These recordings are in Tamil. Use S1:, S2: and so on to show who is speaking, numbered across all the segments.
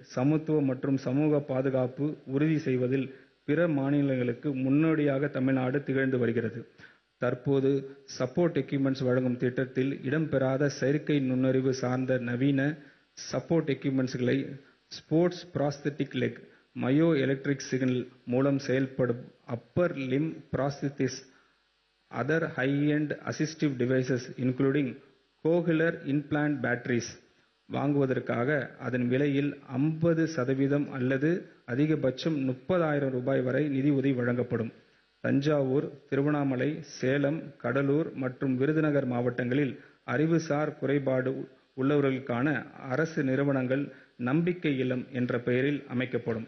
S1: சமத்துவம் மற்றும் சமூக பாதுகாப்பு உறுதி செய்வதில் பிற மாநிலங்களுக்கு முன்னோடியாக தமிழ்நாடு திகழ்ந்து வருகிறது. தற்போது சப்போர்ட் எக்யூப்மென்ட்ஸ் வழங்கும் திட்டத்தில் இடம்பெறாத செயற்கை நுண்ணறிவு சார்ந்த நவீன சப்போர்ட் எக்யூப்மென்ட்ஸ்களை sports prosthetic leg, myo electric signal மூலம் செயல்படும் upper limb prosthesis, other high end assistive devices including cochlear implant batteries வாங்குவதற்காக அதன் விலையில் 50 சதவீதம் அல்லது அதிகபட்சம் முப்பதாயிரம் ரூபாய் வரை நிதியுதவி வழங்கப்படும். தஞ்சாவூர், திருவண்ணாமலை, சேலம், கடலூர் மற்றும் விருதுநகர் மாவட்டங்களில் அறிவுசார் குறைபாடு உள்ளவர்களுக்கான அரசு நிறுவனங்கள் நம்பிக்கை இல்லம் என்ற பெயரில் அமைக்கப்படும்.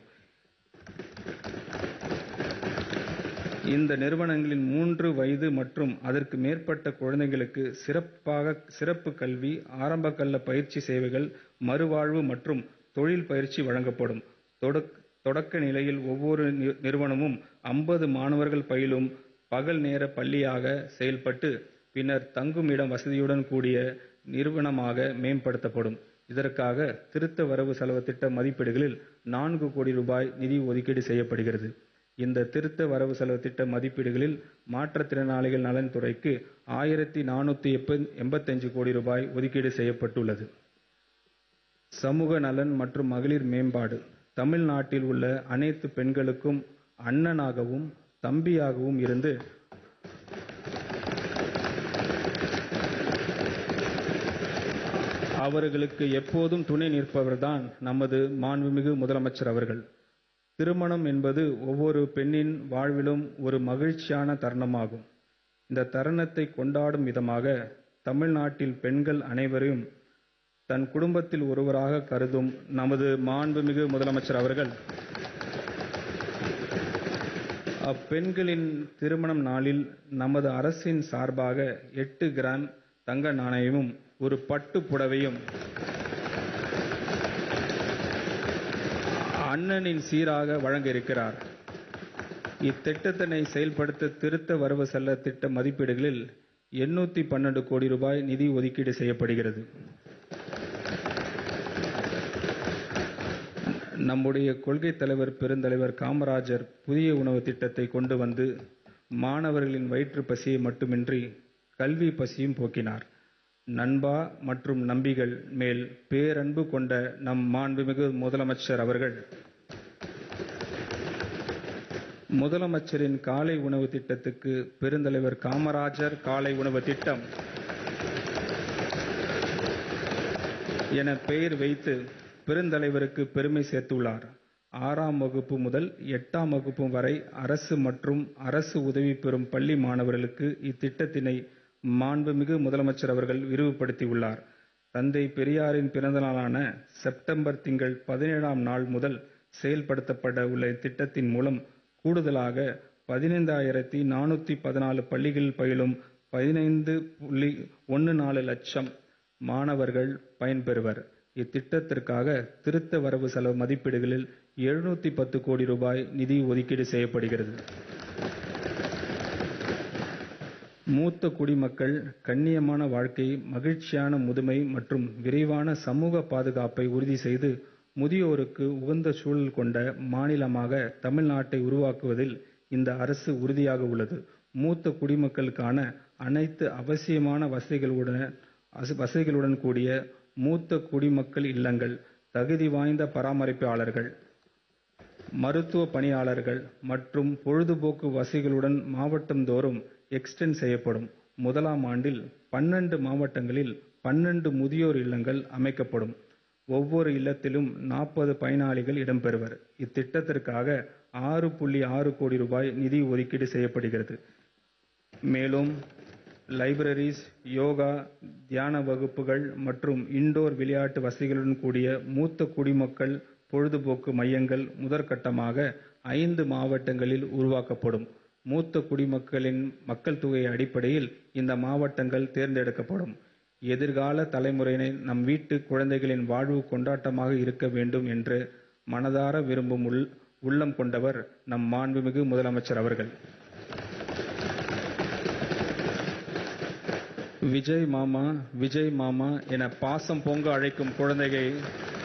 S1: இந்த நிறுவனங்களில் மூன்று வயது மற்றும் அதற்கு மேற்பட்ட குழந்தைகளுக்கு சிறப்பு கல்வி, ஆரம்பகல்ல பயிற்சி சேவைகள், மறுவாழ்வு மற்றும் தொழில் பயிற்சி வழங்கப்படும். தொடக்க நிலையில் ஒவ்வொரு நிறுவனமும் 50 மாணவர்கள் பயிலும் பகல் நேர பள்ளியாக செயல்பட்டு, பின்னர் தங்குமிட வசதியுடன் கூடிய நிறுவனமாக மேம்படுத்தப்படும். இதற்காக திருத்த வரவு செலவுத் திட்ட மதிப்பீடுகளில் நான்கு கோடி ரூபாய் நிதி ஒதுக்கீடு செய்யப்படுகிறது. இந்த திருத்த வரவு செலவுத் திட்ட மதிப்பீடுகளில் மாற்றுத்திறனாளிகள் நலன் துறைக்கு ஆயிரத்து நானூற்று எண்பத்தஞ்சு கோடி ரூபாய் ஒதுக்கீடு செய்யப்பட்டுள்ளது. சமூக நலன் மற்றும் மகளிர் மேம்பாடு தமிழ்நாட்டில் உள்ள அனைத்து பெண்களுக்கும் அண்ணனாகவும், தம்பியாகவும் இருந்து அவர்களுக்கு எப்போதும் துணை நிற்பவர்தான் நமது மாண்புமிகு முதலமைச்சர் அவர்கள். திருமணம் என்பது ஒவ்வொரு பெண்ணின் வாழ்விலும் ஒரு மகிழ்ச்சியான தருணமாகும். இந்த தருணத்தை கொண்டாடும் விதமாக, தமிழ்நாட்டில் பெண்கள் அனைவரையும் தன் குடும்பத்தில் ஒருவராக கருதும் நமது மாண்புமிகு முதலமைச்சர் அவர்கள், அப்பெண்களின் திருமண நாளில் நமது அரசின் சார்பாக எட்டு கிராம் தங்க நாணயமும், ஒரு பட்டுப் புடவையும் அண்ணனின் சீராக வழங்க இருக்கிறார். இத்திட்டத்தினை செயல்படுத்த திருத்த வரவு செலவுத் திட்ட மதிப்பீடுகளில் எண்ணூற்று பன்னெண்டு கோடி ரூபாய் நிதி ஒதுக்கீடு செய்யப்படுகிறது. நம்முடைய கொள்கைத் தலைவர் பெருந்தலைவர் காமராஜர் புதிய உணவு திட்டத்தை கொண்டு வந்து மாணவர்களின் வயிற்றுப் பசியை மட்டுமின்றி கல்விப் பசியையும் போக்கினார். நண்பா மற்றும் நம்பிகள் மேல் பேரன்பு கொண்ட நம் மாண்புமிகு முதலமைச்சர் அவர்கள், முதலமைச்சரின் காலை உணவு திட்டத்துக்கு பெருந்தலைவர் காமராஜர் காலை உணவு திட்டம் என பெயர் வைத்து பெருந்தலைவருக்கு பெருமை சேர்த்துள்ளார். ஆறாம் வகுப்பு முதல் எட்டாம் வகுப்பு வரை அரசு மற்றும் அரசு உதவி பெறும் பள்ளி மாணவர்களுக்கு இத்திட்டத்தினை மாண்புமிகு முதலமைச்சர் அவர்கள் விரிவுபடுத்தியுள்ளார். தந்தை பெரியாரின் பிறந்த நாளான செப்டம்பர் திங்கள் பதினேழாம் நாள் முதல் செயல்படுத்தப்பட உள்ள இத்திட்டத்தின் மூலம் கூடுதலாக பதினைந்தாயிரத்து நானூற்று பதினாலு பள்ளிகளில் பயிலும் பதினைந்து புள்ளி ஒன்று நாலு லட்சம் மாணவர்கள் பயன்பெறுவர். இத்திட்டத்திற்காக திருத்த வரவு செலவு மதிப்பீடுகளில் எழுநூற்று பத்து கோடி ரூபாய் நிதி ஒதுக்கீடு செய்யப்படுகிறது. மூத்த குடிமக்கள் கண்ணியமான வாழ்க்கை, மகிழ்ச்சியான முதுமை மற்றும் விரைவான சமூக பாதுகாப்பை உறுதி செய்து, முதியோருக்கு உகந்த சூழல் கொண்ட மாநிலமாக தமிழ்நாட்டை உருவாக்குவதில் இந்த அரசு உறுதியாக உள்ளது. மூத்த குடிமக்களுக்கான அனைத்து அவசியமான வசதிகளுடன் கூடிய மூத்த குடிமக்கள் இல்லங்கள், தகுதி வாய்ந்த பராமரிப்பாளர்கள், மருத்துவ பணியாளர்கள் மற்றும் பொழுதுபோக்கு வசதிகளுடன் மாவட்டந்தோறும் எக்ஸ்டெண்ட் செய்யப்படும். முதலாம் ஆண்டில் பன்னெண்டு மாவட்டங்களில் பன்னெண்டு முதியோர் இல்லங்கள் அமைக்கப்படும். ஒவ்வொரு இல்லத்திலும் நாற்பது பயனாளிகள் இடம்பெறுவர். இத்திட்டத்திற்காக ஆறு புள்ளி ஆறு கோடி ரூபாய் நிதி ஒதுக்கீடு செய்யப்படுகிறது. மேலும் லைப்ரரிஸ், யோகா, தியான வகுப்புகள் மற்றும் இன்டோர் விளையாட்டு வசதிகளுடன் கூடிய மூத்த குடிமக்கள் பொழுதுபோக்கு மையங்கள் முதற்கட்டமாக ஐந்து மாவட்டங்களில் உருவாக்கப்படும். மூத்த குடிமக்களின் மக்கள் தொகை அடிப்படையில் இந்த மாவட்டங்கள் தேர்ந்தெடுக்கப்படும். எதிர்கால தலைமுறையினர் நம் வீட்டு குழந்தைகளின் வாழ்வு கொண்டாட்டமாக இருக்க வேண்டும் என்று மனதார விரும்பும் உள்ளம் கொண்டவர் நம் மாண்புமிகு முதலமைச்சர் அவர்கள். விஜய் மாமா விஜய் மாமா என பாசம் பொங்க அழைக்கும் குழந்தையை